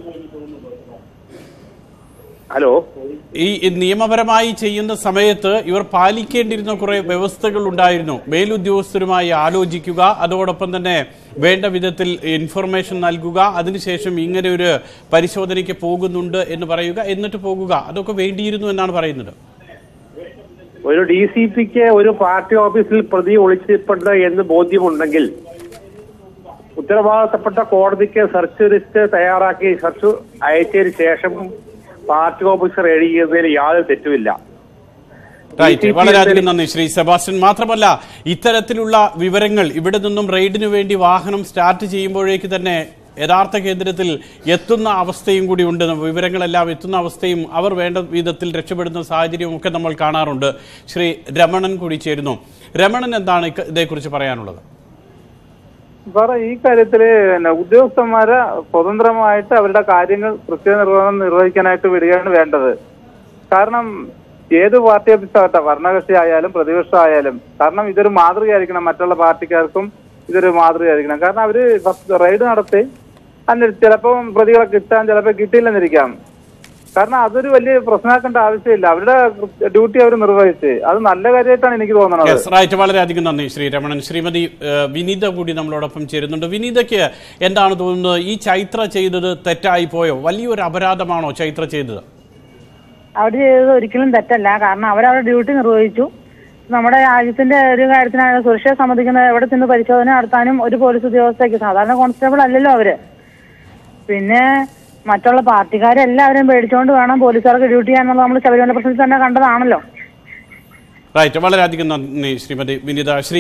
ഹലോ ഈ ഈ നിയമപരമായി ചെയ്യുന്ന സമയത്ത് ഇവർ പാലിക്കേണ്ടിരുന്ന കുറെ വ്യവസ്ഥകൾ ഉണ്ടായിരുന്നു മേലുദ്യോഗസ്ഥരുമായി ആലോചിക്കുക അതോടൊപ്പം തന്നെ വേണ്ട വിധത്തിൽ ഇൻഫർമേഷൻ നൽകുക അതിനുശേഷം ഇങ്ങനെ ഒരു പരിശോധനയ്ക്ക് പോകുന്നുണ്ട് എന്ന് പറയുക എന്നിട്ട് പോകുക അതൊക്കെ വേണ്ടിയിരുന്നു എന്നാണ് പറയുന്നത് ഒരു ഡി സി പിക്ക് ഒരു പാർട്ടി ഓഫീസിൽ പ്രതി ഒളിച്ചിട്ടുണ്ട് എന്ന് ബോധ്യമുണ്ടെങ്കിൽ ഉത്തരവാദിത്തപ്പെട്ട കോടതിക്ക് സെർച്ച് ലിസ്റ്റ് തയ്യാറാക്കി സെർച്ച് അയച്ചതിന് ശേഷം പാർട്ടി ഓഫീസർ എഴുതിയതിൽ യാതൊരു തെറ്റുമില്ല റൈറ്റ് വളരെയധികം നന്ദി ശ്രീ സെബാസ്റ്റ്യൻ മാത്രമല്ല ഇത്തരത്തിലുള്ള വിവരങ്ങൾ ഇവിടെ നിന്നും റെയ്ഡിന് വേണ്ടി വാഹനം സ്റ്റാർട്ട് ചെയ്യുമ്പോഴേക്ക് തന്നെ യഥാർത്ഥ കേന്ദ്രത്തിൽ എത്തുന്ന അവസ്ഥയും കൂടി ഉണ്ട് വിവരങ്ങളെല്ലാം എത്തുന്ന അവസ്ഥയും അവർ വേണ്ട വിധത്തിൽ രക്ഷപ്പെടുന്ന സാഹചര്യവും ഒക്കെ നമ്മൾ കാണാറുണ്ട് ശ്രീ രമണൻ കൂടി ചേരുന്നു രമണൻ എന്താണ് ഇക്ക- ഇതേക്കുറിച്ച് പറയാനുള്ളത് സാറേ ഈ കാര്യത്തില് പിന്നെ ഉദ്യോഗസ്ഥന്മാരെ സ്വതന്ത്രമായിട്ട് അവരുടെ കാര്യങ്ങൾ കൃത്യനിർവഹണം നിർവഹിക്കാനായിട്ട് വിടുകയാണ് വേണ്ടത് കാരണം ഏത് പാർട്ടി ഓഫീസാകട്ടെ ഭരണകക്ഷി ആയാലും പ്രതിപക്ഷം ആയാലും കാരണം ഇതൊരു മാതൃകയായിരിക്കണം മറ്റുള്ള പാർട്ടിക്കാർക്കും ഇതൊരു മാതൃകയായിരിക്കണം കാരണം അവര് ഫസ്റ്റ് റെയ്ഡ് നടത്തി അന്നിട്ട് ചിലപ്പോൾ പ്രതികളെ കിട്ടാൻ ചിലപ്പോൾ കിട്ടിയില്ലെന്നിരിക്കാം കാരണം അതൊരു വലിയ പ്രശ്നമാക്കേണ്ട ആവശ്യമില്ല അവരുടെ ഡ്യൂട്ടി അവർ നിർവഹിച്ച് അത് നല്ല കാര്യമായിട്ടാണ് എനിക്ക് തോന്നുന്നത് യെസ് റൈറ്റ് വളരെയധികം നന്ദി ശ്രീ രമണൻ ശ്രീമതി ഏഹ്, വിനീത കൂടി നമ്മളോടൊപ്പം ചേരുന്നുണ്ട് വിനീതയ്ക്ക് എന്താണ് തോന്നുന്നത് ഈ ചൈത്ര ചെയ്തത് തെറ്റായി പോയോ വലിയൊരു അപരാധമാണോ ചൈത്ര ചെയ്തത് അവർ ചെയ്തത് ഒരിക്കലും തെറ്റല്ല കാരണം അവരവരുടെ ഡ്യൂട്ടി നിർവഹിച്ചു നമ്മുടെ രാജ്യത്തിന്റെ ഒരു കാര്യത്തിനാണ് സുരക്ഷയെ സംബന്ധിക്കുന്ന എവിടെ ചെന്ന് പരിശോധന നടത്താനും ഒരു പോലീസ് ഉദ്യോഗസ്ഥയ്ക്ക് സാധാരണ കോൺസ്റ്റബിൾ അല്ലല്ലോ അവര് പിന്നെ മറ്റുള്ള പാർട്ടിക്കാരെല്ലാവരും പേടിച്ചുകൊണ്ട് വേണം പോലീസുകാർക്ക് ഡ്യൂട്ടി ചെയ്യാന്നുള്ളത് നമ്മൾ ശബരിമല പ്രശ്നത്തിൽ തന്നെ കണ്ടതാണല്ലോ റൈറ്റ് വളരെയധികം നന്ദി ശ്രീമതി വിനിത ശ്രീ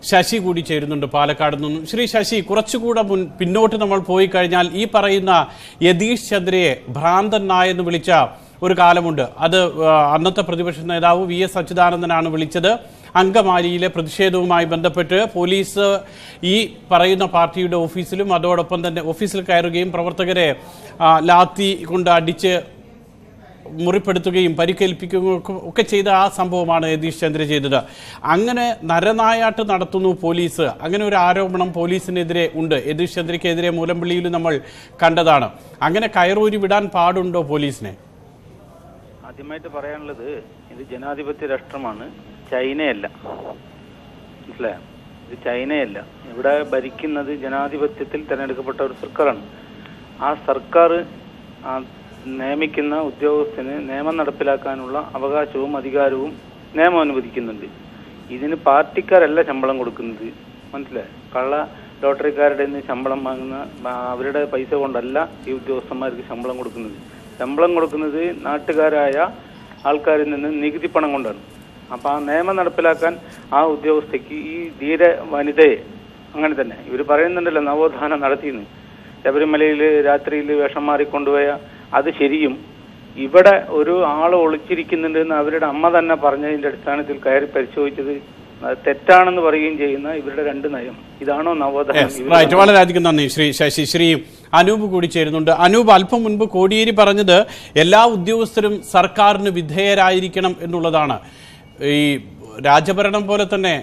ശശി കൂടി ചേരുന്നുണ്ട് പാലക്കാട് നിന്നും ശ്രീ ശശി കുറച്ചുകൂടെ മുൻ പിന്നോട്ട് നമ്മൾ പോയി കഴിഞ്ഞാൽ ഈ പറയുന്ന യതീഷ് ചന്ദ്രയെ ഭ്രാന്തൻ നായെന്ന് വിളിച്ച ഒരു കാലമുണ്ട് അത് ആ, അന്നത്തെ പ്രതിപക്ഷ നേതാവ് വി എസ് അച്യുതാനന്ദനാണ് വിളിച്ചത് അങ്കമാലിയിലെ പ്രതിഷേധവുമായി ബന്ധപ്പെട്ട് പോലീസ് ഈ പറയുന്ന പാർട്ടിയുടെ ഓഫീസിലും അതോടൊപ്പം തന്നെ ഓഫീസിൽ കയറുകയും പ്രവർത്തകരെ ആ, ലാത്തി കൊണ്ട് അടിച്ച് മുറിപ്പെടുത്തുകയും പരിക്കേൽപ്പിക്കുകയും ഒക്കെ- ഒക്കെ ചെയ്ത ആ സംഭവമാണ് യതീഷ് ചന്ദ്ര ചെയ്തത് അങ്ങനെ നരനായാട്ട് നടത്തുന്നു പോലീസ് അങ്ങനെ ഒരു ആരോപണം പോലീസിനെതിരെ ഉണ്ട് യതീഷ് ചന്ദ്രയ്ക്കെതിരെ മൂലമ്പള്ളിയിൽ നമ്മൾ കണ്ടതാണ് അങ്ങനെ കയറൂരി വിടാൻ പാടുണ്ടോ പോലീസിനെ ആദ്യമായിട്ട് പറയാനുള്ളത് ഇത് ജനാധിപത്യ രാഷ്ട്രമാണ് ചൈനയല്ല മനസ്സിലായോ ഇത് ചൈനയല്ല ഇവിടെ ഭരിക്കുന്നത് ജനാധിപത്യത്തിൽ തിരഞ്ഞെടുക്കപ്പെട്ട ഒരു സർക്കാരാണ് ആ സർക്കാർ ആ നിയമിക്കുന്ന ഉദ്യോഗസ്ഥന് നിയമം നടപ്പിലാക്കാനുള്ള അവകാശവും അധികാരവും നിയമം അനുവദിക്കുന്നുണ്ട് ഇതിന് പാർട്ടിക്കാരല്ല ശമ്പളം കൊടുക്കുന്നത് മനസ്സിലായോ കള്ള ലോട്ടറിക്കാരുടെ നിന്ന് ശമ്പളം വാങ്ങുന്ന ആ, അവരുടെ പൈസ കൊണ്ടല്ല ഈ ഉദ്യോഗസ്ഥന്മാർക്ക് ശമ്പളം കൊടുക്കുന്നത് ശമ്പളം കൊടുക്കുന്നത് നാട്ടുകാരായ ആൾക്കാരിൽ നിന്ന് നികുതി പണം കൊണ്ടാണ് അപ്പൊ ആ നിയമം നടപ്പിലാക്കാൻ ആ ഉദ്യോഗസ്ഥയ്ക്ക് ഈ ധീര വനിതയെ അങ്ങനെ തന്നെ ഇവർ പറയുന്നുണ്ടല്ലോ നവോത്ഥാനം നടത്തിയെന്ന് ശബരിമലയിൽ രാത്രിയിൽ വേഷം മാറിക്കൊണ്ടുപോയ അത് ശരിയും ഇവിടെ ഒരു ആൾ ഒളിച്ചിരിക്കുന്നുണ്ട് എന്ന് അവരുടെ അമ്മ തന്നെ പറഞ്ഞതിന്റെ അടിസ്ഥാനത്തിൽ കയറി പരിശോധിച്ചത് അത് തെറ്റാണെന്ന് പറയുകയും ചെയ്യുന്ന ഇവരുടെ രണ്ട് നയം ഇതാണോ നവോത്ഥാനം Yes, ഇവര് right. വളരെയധികം നന്ദി ശ്രീ ശശി ശ്രീ അനൂപ് കൂടി ചേരുന്നുണ്ട് അനൂപ് അല്പം മുൻപ് കോടിയേരി പറഞ്ഞത് എല്ലാ ഉദ്യോഗസ്ഥരും സർക്കാരിന് വിധേയരായിരിക്കണം എന്നുള്ളതാണ് ഈ രാജഭരണം പോലെ തന്നെ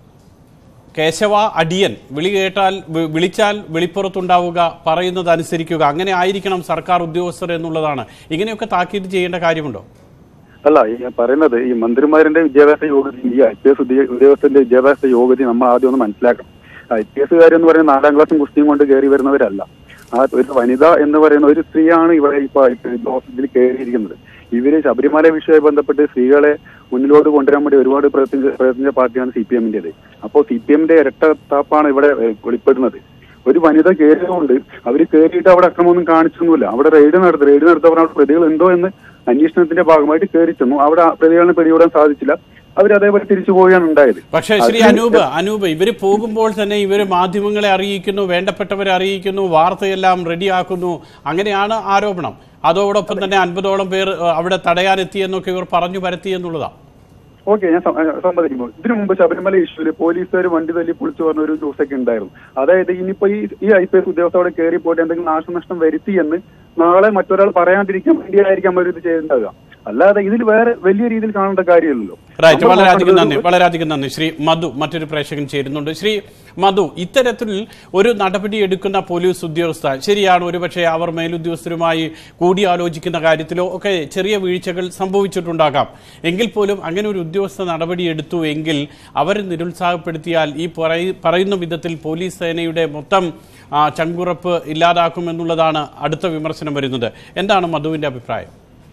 കേശവ അടിയൻ വിളി കേട്ടാൽ വി- വിളിച്ചാൽ വെളിപ്പുറത്തുണ്ടാവുക പറയുന്നത് അനുസരിക്കുക അങ്ങനെ ആയിരിക്കണം സർക്കാർ ഉദ്യോഗസ്ഥർ എന്നുള്ളതാണ് ഇങ്ങനെയൊക്കെ താക്കീത് ചെയ്യേണ്ട കാര്യമുണ്ടോ അല്ല ഈ ഞാൻ പറയുന്നത് ഈ മന്ത്രിമാരുടെ വിദ്യാഭ്യാസ യോഗ്യത ഈ ഐ പി എസ് ഉദ്യോഗസ്ഥന്റെ വിദ്യാഭ്യാസ യോഗ്യത നമ്മൾ ആദ്യം ഒന്ന് മനസ്സിലാക്കണം ഐ പി എസ്സുകാർ എന്ന് പറയുന്നത് നാലാം ക്ലാസ്സും കുസ്തിയും കൊണ്ട് കയറി വരുന്നവരല്ല ആ ഒരു വനിത എന്ന് പറയുന്ന ഒരു സ്ത്രീയാണ് ഇവിടെ ഇപ്പൊ ഹോസ്പിറ്റലിൽ കയറിയിരിക്കുന്നത് ഇവര് ശബരിമല വിഷയവുമായി ബന്ധപ്പെട്ട് സ്ത്രീകളെ മുന്നിലോട്ട് കൊണ്ടുവരാൻ വേണ്ടി ഒരുപാട് പ്രയത്നിച്ച പ്രയത്നിച്ച പാർട്ടിയാണ് സി പി എമ്മിന്റേത് അപ്പോൾ സി പി എമ്മിന്റെ ഇരട്ട താപ്പാണ് ഇവിടെ ഏഹ്, വെളിപ്പെടുന്നത് ഒരു വനിത കയറിയതുകൊണ്ട് അവർ കയറിയിട്ട് അവിടെ അക്രമമൊന്നും കാണിച്ചൊന്നുമില്ല അവിടെ റെയ്ഡ് നടത്തി റെയ്ഡ് നടത്തവർ അവിടെ പ്രതികൾ ഉണ്ടോ എന്ന് അന്വേഷണത്തിന്റെ ഭാഗമായിട്ട് കയറി ചെന്നു അവിടെ ആ പ്രതികളെ പിടികൂടാൻ സാധിച്ചില്ല അവർ അതേപോലെ തിരിച്ചു പോവുകയാണ് ഉണ്ടായത് പക്ഷേ ശ്രീ അത് അനൂപ് അനൂപ് ഇവര് പോകുമ്പോൾ തന്നെ ഇവര് മാധ്യമങ്ങളെ അറിയിക്കുന്നു വേണ്ടപ്പെട്ടവരെ അറിയിക്കുന്നു വാർത്തയെല്ലാം റെഡിയാക്കുന്നു അങ്ങനെയാണ് ആരോപണം അതോടൊപ്പം തന്നെ അൻപതോളം പേർ ഏഹ്, അവിടെ തടയാനെത്തിയെന്നൊക്കെ ഇവർ പറഞ്ഞു പരത്തി എന്നുള്ളതാണ് ഓക്കെ ഞാൻ സം- ഏഹ് സമ്മതിക്കുമ്പോൾ ഇതിനു മുമ്പ് ശബരിമല ഇഷ്യൂല് പോലീസുകാർ വണ്ടി തല്ലി പൊളിച്ചു പറഞ്ഞ ഒരു ന്യൂസൊക്കെ ഉണ്ടായിരുന്നു അതായത് ഇനിയിപ്പോ ഈ ഈ ഐ പി എസ് ഉദ്യോഗസ്ഥ അവിടെ കയറി പോയിട്ട് എന്തെങ്കിലും നാശനഷ്ടം വരുത്തി എന്ന് നാളെ മറ്റൊരാൾ പറയാണ്ടിരിക്കാൻ വേണ്ടിയായിരിക്കാം അവർ ഇത് ചെയ്യേണ്ടത് അല്ലാതെ ഇതിൽ വേറെ വലിയ രീതിയിൽ കാണേണ്ട കാര്യമില്ലല്ലോ റൈറ്റ് നമ്മൾ വളരെയധികം നോക്കേണ്ടത് നന്ദി വളരെയധികം നന്ദി ശ്രീ മധു മറ്റൊരു പ്രേക്ഷകൻ ചേരുന്നുണ്ട് ശ്രീ മധു ഇത്തരത്തിൽ ഒരു നടപടി എടുക്കുന്ന പോലീസ് ഉദ്യോഗസ്ഥ ശരിയാണ് ഒരുപക്ഷെ അവർ മേലുദ്യോഗസ്ഥരുമായി കൂടിയാലോചിക്കുന്ന കാര്യത്തിലോ ഒക്കെ ചെറിയ വീഴ്ചകൾ സംഭവിച്ചിട്ടുണ്ടാകാം എങ്കിൽ പോലും അങ്ങനെ ഒരു ഉദ്യോഗസ്ഥ നടപടി എടുത്തു എങ്കിൽ അവരെ നിരുത്സാഹപ്പെടുത്തിയാൽ ഈ പറയ- പറയുന്ന വിധത്തിൽ പോലീസ് സേനയുടെ മൊത്തം ആ, ചങ്കുറപ്പ് ഇല്ലാതാക്കുമെന്നുള്ളതാണ് അടുത്ത വിമർശനം വരുന്നത് എന്താണ് മധുവിന്റെ അഭിപ്രായം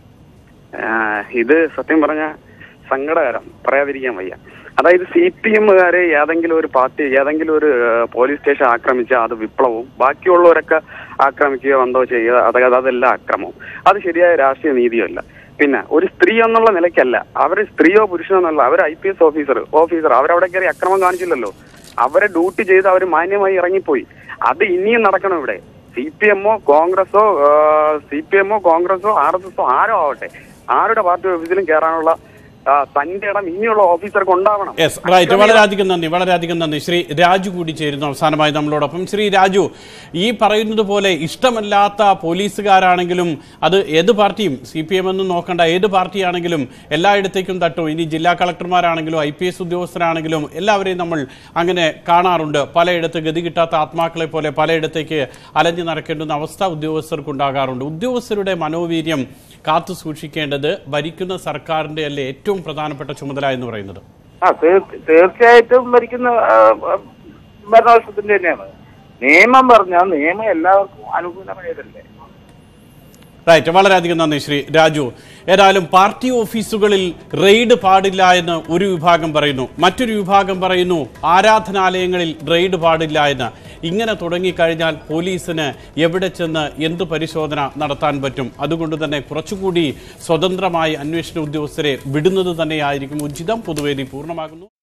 ആഹ് ഇത് സത്യം പറഞ്ഞ സങ്കടകരം പറയാതിരിക്കാൻ വയ്യ അതായത് സി പി എമ്മുകാരെ ഏതെങ്കിലും ഒരു പാർട്ടി ഏതെങ്കിലും ഒരു ആഹ്, പോലീസ് സ്റ്റേഷൻ ആക്രമിച്ചാൽ അത് വിപ്ലവവും ബാക്കിയുള്ളവരൊക്കെ ആക്രമിക്കുകയോ എന്തോ ചെയ്യുക അതായത് അതെല്ലാം അക്രമവും അത് ശരിയായ രാഷ്ട്രീയ നീതിയല്ല പിന്നെ ഒരു സ്ത്രീ എന്നുള്ള നിലയ്ക്കല്ല അവർ സ്ത്രീയോ പുരുഷനോ എന്നല്ല അവർ I P S officer officer അവരവിടെ കയറി അക്രമം കാണിച്ചില്ലല്ലോ അവരെ ഡ്യൂട്ടി ചെയ്ത് അവർ മാന്യമായി ഇറങ്ങിപ്പോയി അത് ഇനിയും നടക്കണം ഇവിടെ സി പി എമ്മോ കോൺഗ്രസോ സി പി എമ്മോ കോൺഗ്രസോ ആർ എസ് എസോ ആരോ ആവട്ടെ ആരുടെ പാർട്ടി ഓഫീസിലും കയറാനുള്ള ആ, തന്റെ ഇടം ഇനിയുള്ള ഓഫീസർക്ക് ഉണ്ടാവണം യെസ് റൈറ്റ് വളരെയധികം നന്ദി വളരെയധികം നന്ദി ശ്രീ രാജു കൂടി ചേരുന്നു അവസാനമായി നമ്മളോടൊപ്പം ശ്രീ രാജു ഈ പറയുന്നത് പോലെ ഇഷ്ടമല്ലാത്ത പോലീസുകാരാണെങ്കിലും അത് ഏത് പാർട്ടിയും സി പി എം എന്നും നോക്കേണ്ട ഏത് പാർട്ടിയാണെങ്കിലും എല്ലായിടത്തേക്കും തട്ടും ഇനി ജില്ലാ കളക്ടർമാരാണെങ്കിലും ഐ പി എസ് ഉദ്യോഗസ്ഥരാണെങ്കിലും എല്ലാവരെയും നമ്മൾ അങ്ങനെ കാണാറുണ്ട് പലയിടത്ത് ഗതി കിട്ടാത്ത ആത്മാക്കളെ പോലെ പലയിടത്തേക്ക് അലഞ്ഞു നടക്കേണ്ടുന്ന അവസ്ഥ ഉദ്യോഗസ്ഥർക്കുണ്ടാകാറുണ്ട് ഉദ്യോഗസ്ഥരുടെ മനോവീര്യം കാത്തു സൂക്ഷിക്കേണ്ടത് ഭരിക്കുന്ന സർക്കാരിന്റെ അല്ലേ ഏറ്റവും പ്രധാനപ്പെട്ട ചുമതല എന്ന് പറയുന്നത് ആ തീർ- തീർച്ചയായിട്ടും ഭരിക്കുന്ന ആ, ആ, ഭരണപക്ഷത്തിന്റെ തന്നെയാണ് നിയമം പറഞ്ഞാൽ നിയമം എല്ലാവർക്കും അനുകൂലമായതല്ലേ റൈറ്റ് വളരെയധികം നന്ദി ശ്രീ രാജു ഏതായാലും പാർട്ടി ഓഫീസുകളിൽ റെയ്ഡ് പാടില്ല എന്ന് ഒരു വിഭാഗം പറയുന്നു മറ്റൊരു വിഭാഗം പറയുന്നു ആരാധനാലയങ്ങളിൽ റെയ്ഡ് പാടില്ല എന്ന് ഇങ്ങനെ തുടങ്ങിക്കഴിഞ്ഞാൽ പോലീസിന് എവിടെ ചെന്ന് എന്ത് പരിശോധന നടത്താൻ പറ്റും അതുകൊണ്ട് തന്നെ കുറച്ചുകൂടി സ്വതന്ത്രമായി അന്വേഷണ ഉദ്യോഗസ്ഥരെ വിടുന്നത് തന്നെയായിരിക്കും ഉചിതം പൊതുവേദി പൂർണ്ണമാകുന്നു